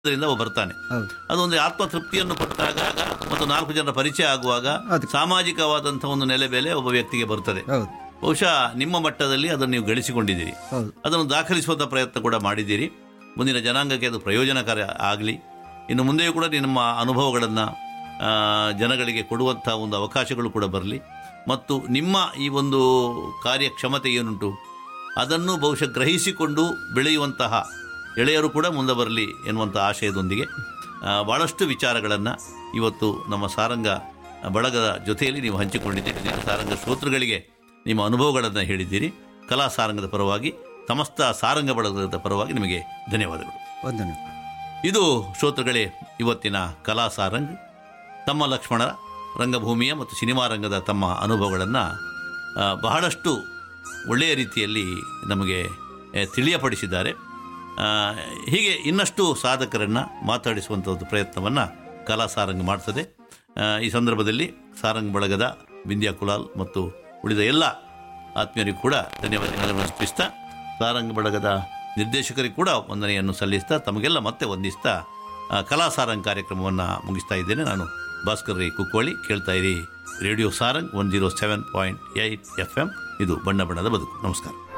ಅದರಿಂದ ಅವ ಬರ್ತಾನೆ ಹೌದು ಅದೊಂದು ಆತ್ಮತೃಪ್ತಿಯನ್ನು ಕೊಟ್ಟಾಗ ಮತ್ತು ನಾಲ್ಕು ಜನರ ಪರಿಚಯ ಆಗುವಾಗ ಅದಕ್ಕೆ. ಸಾಮಾಜಿಕವಾದಂಥ ಒಂದು ನೆಲೆಬೇಲೆ ಒಬ್ಬ ವ್ಯಕ್ತಿಗೆ ಬರ್ತದೆ ಹೌದು ಬಹುಶಃ ನಿಮ್ಮ ಮಟ್ಟದಲ್ಲಿ ಅದನ್ನು ನೀವು ಗಳಿಸಿಕೊಂಡಿದ್ದೀರಿ ಹೌದು ಅದನ್ನು ದಾಖಲಿಸುವಂಥ ಪ್ರಯತ್ನ ಕೂಡ ಮಾಡಿದ್ದೀರಿ ಮುಂದಿನ ಜನಾಂಗಕ್ಕೆ ಅದು ಪ್ರಯೋಜನಕಾರಿ ಆಗಲಿ ಇನ್ನು ಮುಂದೆಯೂ ಕೂಡ ನಿಮ್ಮ ಅನುಭವಗಳನ್ನು ಜನಗಳಿಗೆ ಕೊಡುವಂಥ ಒಂದು ಅವಕಾಶಗಳು ಕೂಡ ಬರಲಿ ಮತ್ತು ನಿಮ್ಮ ಈ ಒಂದು ಕಾರ್ಯಕ್ಷಮತೆ ಏನುಂಟು ಅದನ್ನು ಬಹುಶಃ ಗ್ರಹಿಸಿಕೊಂಡು ಬೆಳೆಯುವಂತಹ ಎಳೆಯರು ಕೂಡ ಮುಂದೆ ಬರಲಿ ಎನ್ನುವಂಥ ಆಶಯದೊಂದಿಗೆ ಆ, ಭಾಳಷ್ಟು ವಿಚಾರಗಳನ್ನು ಇವತ್ತು ನಮ್ಮ ಸಾರಂಗ ಬಳಗದ ಜೊತೆಯಲ್ಲಿ ನೀವು ಹಂಚಿಕೊಂಡಿದ್ದೀರಿ ನಿಮ್ಮ ಸಾರಂಗ ಶ್ರೋತೃಗಳಿಗೆ ನಿಮ್ಮ ಅನುಭವಗಳನ್ನು ಹೇಳಿದ್ದೀರಿ ಕಲಾ ಸಾರಂಗದ ಪರವಾಗಿ ಸಮಸ್ತ ಸಾರಂಗ ಬಳಗದ ಪರವಾಗಿ ನಿಮಗೆ ಧನ್ಯವಾದಗಳು ವಂದನೆ ಇದು ಶ್ರೋತೃಗಳೇ ಇವತ್ತಿನ ಕಲಾ ಸಾರಂಗ್ ತಮ್ಮ ಲಕ್ಷ್ಮಣರ ರಂಗಭೂಮಿಯ ಮತ್ತು ಸಿನಿಮಾ ರಂಗದ ತಮ್ಮ ಅನುಭವಗಳನ್ನು ಬಹಳಷ್ಟು ಒಳ್ಳೆಯ ರೀತಿಯಲ್ಲಿ ನಮಗೆ ಆ, ತಿಳಿಯಪಡಿಸಿದ್ದಾರೆ ಆ, ಹೀಗೆ ಇನ್ನಷ್ಟು ಸಾಧಕರನ್ನು ಮಾತಾಡಿಸುವಂಥ ಒಂದು ಪ್ರಯತ್ನವನ್ನು ಕಲಾ ಸಾರಂಗ್ ಮಾಡ್ತದೆ ಆ, ಈ ಸಂದರ್ಭದಲ್ಲಿ ಸಾರಂಗ್ ಬಳಗದ ವಿಂದ್ಯಾ ಕುಲಾಲ್ ಮತ್ತು ಉಳಿದ ಎಲ್ಲ ಆತ್ಮೀಯರಿಗೂ ಕೂಡ ಧನ್ಯವಾದಗಳನ್ನು ಅರ್ಪಿಸ್ತಾ ಸಾರಂಗ್ ಬಳಗದ ನಿರ್ದೇಶಕರಿಗೂ ಕೂಡ ವಂದನೆಯನ್ನು ಸಲ್ಲಿಸ್ತಾ ತಮಗೆಲ್ಲ ಮತ್ತೆ ವಂದಿಸ್ತಾ ಆ, ಕಲಾ ಸಾರಂಗ್ ಕಾರ್ಯಕ್ರಮವನ್ನು ಮುಗಿಸ್ತಾ ಇದ್ದೇನೆ ನಾನು ಭಾಸ್ಕರ್ ರೈ ಕುಕ್ಕೋಳಿ ಕೇಳ್ತಾ ಇರಿ radio Sarang one zero seven point eight F M ಇದು ಬಣ್ಣ ಬಣ್ಣದ ಬದುಕು ನಮಸ್ಕಾರ